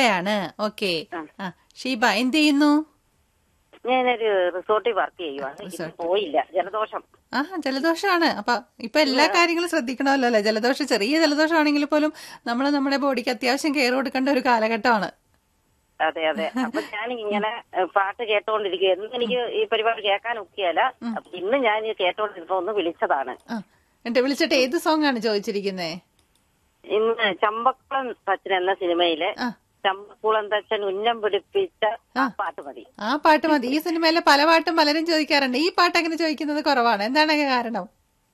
ഷീബയാണ് okay ആ. ആ ഷീബ എന്ത് ചെയ്യുന്നു ഞാനൊരു റിസോർട്ടിൽ വർക്ക് ചെയ്യുവാണ് ഇന്ന് പോയില്ല ജലദോഷം ആ ജലദോഷമാണ് അപ്പൊ ഇപ്പൊ എല്ലാ കാര്യങ്ങളും ശ്രദ്ധിക്കണമല്ലോ അല്ലെ ജലദോഷം ചെറിയ ജലദോഷമാണെങ്കിൽ പോലും നമ്മൾ നമ്മുടെ ബോഡിക്ക് അത്യാവശ്യം കെയർ കൊടുക്കേണ്ട ഒരു കാലഘട്ടമാണ് അതെ അതെ അപ്പൊ ഞാൻ ഇങ്ങനെ ഏഹ്, പാട്ട് കേട്ടോണ്ടിരിക്കുക എന്നും എനിക്ക് ഈ പരിപാടി കേൾക്കാൻ ഒക്കെയല്ല അപ്പൊ ഇന്ന് ഞാൻ ഈ കേട്ടോണ്ടിരുന്നപ്പോ ഒന്ന് വിളിച്ചതാണ് ആ എന്നിട്ട് വിളിച്ചിട്ട് ഏത് സോങ് ആണ് ചോദിച്ചിരിക്കുന്നേ ഇന്ന് ചമ്പക്കുളം തച്ചൻ എന്ന സിനിമയിലെ ആ ചമ്പക്കുളം തച്ചൻ ഉന്നം പിടിപ്പിച്ച ആ. പാട്ട് മതി ആ പാട്ട് മതി ഈ സിനിമയിലെ പല പാട്ടും പലരും ചോദിക്കാറുണ്ട് ഈ പാട്ട് അങ്ങനെ ചോദിക്കുന്നത് കുറവാണ് എന്താണ് കാരണം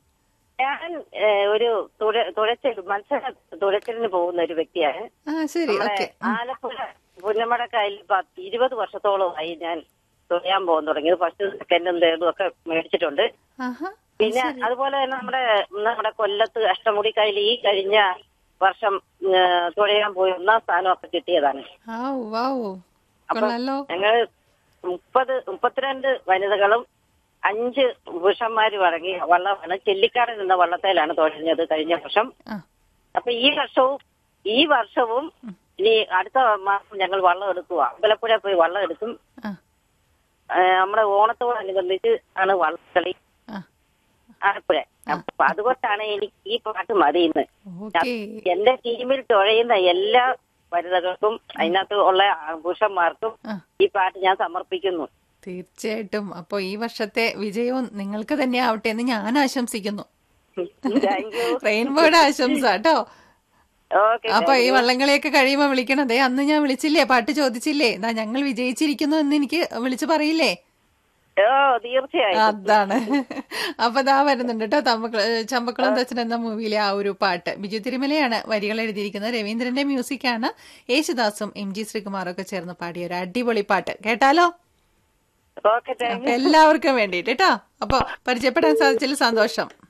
ഞാൻ ഏഹ്, ഒരു തുഴ- തുഴച്ചിൽ മത്സര തുഴച്ചിലിന് പോകുന്ന ഒരു വ്യക്തിയാണ് ആ ശരി നമ്മുടെ ഓക്കെ ആലപ്പുഴ പുന്നമടക്കായൽ പത്ത് ഇരുപത് വർഷത്തോളമായി ഞാൻ തുഴയാൻ പോകാൻ തുടങ്ങിയത് ഫസ്റ്റ് സെക്കൻഡും തേർഡും ഒക്കെ മേടിച്ചിട്ടുണ്ട് ആഹാ പിന്നെ അതുപോലെ തന്നെ നമ്മുടെ നമ്മുടെ കൊല്ലത്ത് അഷ്ടമുടിക്കായൽ ഈ കഴിഞ്ഞ വർഷം ഏ, തുഴയാൻ പോയി ഒന്നാം സ്ഥാനമൊക്കെ കിട്ടിയതാണ് ആ വാവോ കൊള്ളാലോ ഞങ്ങൾ മുപ്പത് മുപ്പത്തിരണ്ട് വനിതകളും അഞ്ച് പുരുഷന്മാരും അടങ്ങി വള്ളമാണ് ചെല്ലിക്കാടൻ എന്ന വള്ളത്തേലാണ് തുഴഞ്ഞത് കഴിഞ്ഞ വർഷം ആ അപ്പൊ ഈ വർഷവും ഈ വർഷവും ഇനി അടുത്ത മാസം ഞങ്ങൾ വള്ളം എടുക്കുക അമ്പലപ്പുഴ പോയി വള്ളം എടുക്കും ആ ഏ, നമ്മുടെ ഓണത്തോടനുബന്ധിച്ച് ആണ് വള്ളക്കളി ആ ആലപ്പുഴ അപ്പൊ അതുകൊണ്ടാണ് എനിക്ക് ഈ പാട്ട് മതി ഇന്ന് ഓക്കെ എന്റെ ടീമിൽ തുഴയുന്ന എല്ലാ വനിതകൾക്കും അതിനകത്ത് ഉള്ള പുരുഷന്മാർക്കും ആ ഈ പാട്ട് ഞാൻ സമർപ്പിക്കുന്നു തീർച്ചയായിട്ടും അപ്പൊ ഈ വർഷത്തെ വിജയവും നിങ്ങൾക്ക് തന്നെ ആവട്ടെ എന്ന് ഞാൻ ആശംസിക്കുന്നു താങ്ക് യു റെയിൻബോയുടെ ആശംസ കേട്ടോ ഓക്കെ അപ്പൊ ഈ വള്ളംകളിയൊക്കെ കഴിയുമ്പോ വിളിക്കണതേ അന്ന് ഞാൻ വിളിച്ചില്ലേ പാട്ട് ചോദിച്ചില്ലേ ദാ ഞങ്ങൾ വിജയിച്ചിരിക്കുന്നു എന്ന് എനിക്ക് വിളിച്ചു പറയില്ലേ ഓ തീർച്ചയായും അതാണ് അപ്പൊ ദാ വരുന്നുണ്ട് കേട്ടോ തമ്പക്ക ചമ്പക്കുളം തച്ചൻ എന്ന മൂവിയിലെ ആ ഒരു പാട്ട് ബിജു തിരുമലയാണ് വരികൾ എഴുതിയിരിക്കുന്നത് രവീന്ദ്രന്റെ മ്യൂസിക്കാണ് യേശുദാസും എം ജി ശ്രീകുമാറും ഒക്കെ ചേർന്ന് പാടിയ ഒരു അടിപൊളി പാട്ട് കേട്ടാലോ ഓക്കെ താങ്ക് അപ്പൊ എല്ലാവർക്കും വേണ്ടിയിട്ട് കേട്ടോ അപ്പൊ പരിചയപ്പെടാൻ സാധിച്ചതിൽ സന്തോഷം